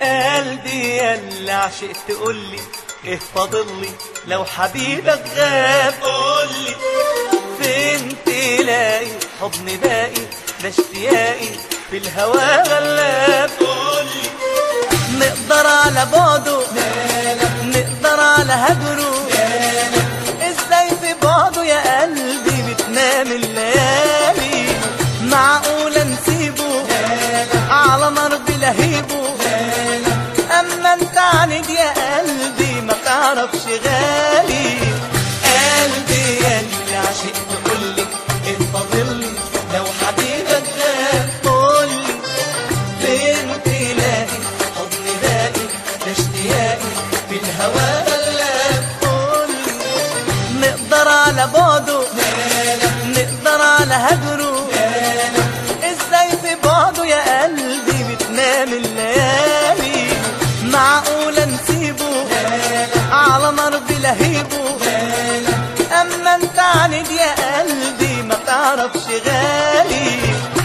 قلبي ياللي عشقت قولي ايه فاضلي لو حبيبك غاب قولي فين تلاقي حضن باقي ده اشتياقي في الهوى غلاب قولي نقدر على بعده نقدر على هجره ازاي في بعده يا قلبي بتنام الليالي معقولة نسيبه على نار بلهيبه اما انت عند يا قلبي ما تعرفش غالي قلبي يا اللي عشقت قولي ايه فاضلي لو حبيبك غاب قولي فين تلاقي حضن باقي ده اشتياقي في الهوى غلاب قولي نقدر على بعده نقدر على هجره ازاي في بعده يا قلبي بتنام الليالي معقولة نسيبه على نار بلهيبه اما انت عند يا قلبي ما تعرفش غالي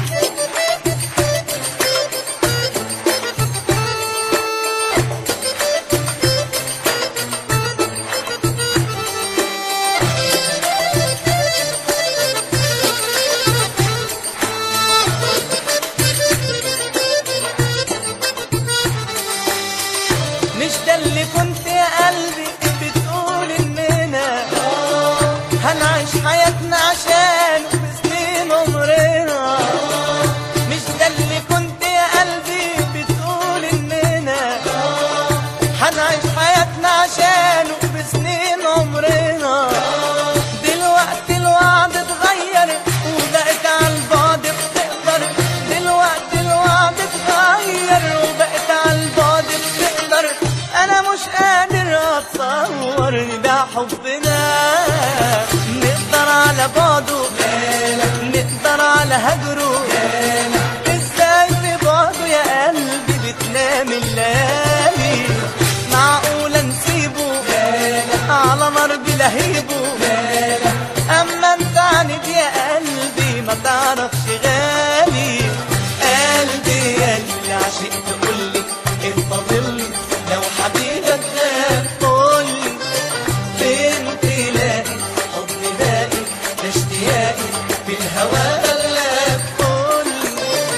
مش ده اللي كنت يا قلبي بتقول اننا هنعيش حياتنا عشان بسنين عمرنا مش ده اللي كنت يا قلبي بتقول اننا هنعيش حياتنا عشان بسنين عمرنا دلوقتي الوعد اتغير وبقت على البعد بتقدر دلوقتي الوعد اتغير وبقت على البعد بتقدر انا مش قادر اتصور ده حبنا نقدر على بعده نقدر على هجره ازاي في بعده يا قلبي بتنام الليالي معقولة نسيبه على نار بلهيبه اما انت عند يا قلبي ما تعرفش غالي قلبي يا اللي عشقت قولي ايه فاضلي لو حبيبك غاب قولي فين تلاقي حضن باقي ده اشتياقي في الهوى غلاب قولي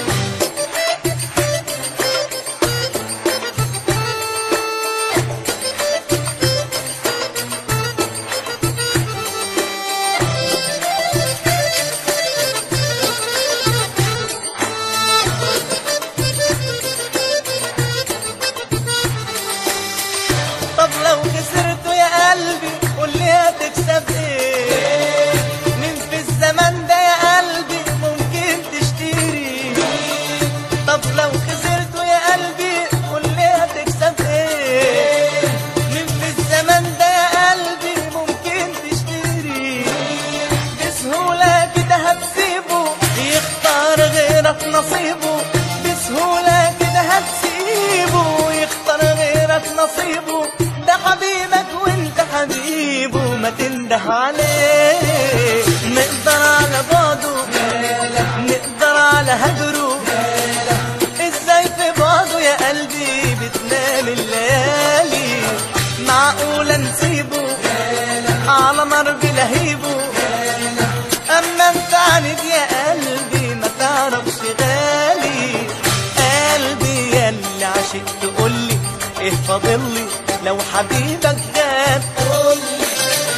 طب لو خسرته يا قلبي قول لي هتكسب ايه مين في الزمن ده يا قلبي ممكن تشتري طب لو خسرته يا قلبي قول لي هتكسب ايه مين في الزمن ده يا قلبي ممكن تشتري بسهولة كده هتسيبه يختار غيرك نصيبه بسهولة كده هتسيبه يختار غيرك نصيبه ده حبيبك وانت حبيبه ما تنده عليه نقدر على بعضه نقدر على هجره ازاي في بعضه يا قلبي بتنام الليالي معقولة نسيبه على نار بلهيبه اما انت عند يا قلبي ما تعرفش غالي قلبي يا اللي عشقت قولي ايه فاضلي لو حبيبك غاب قولي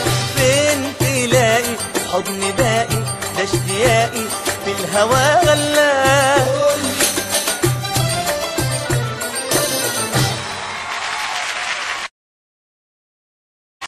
فين تلاقي حضن باقي ده اشتياقي في الهوى غلاب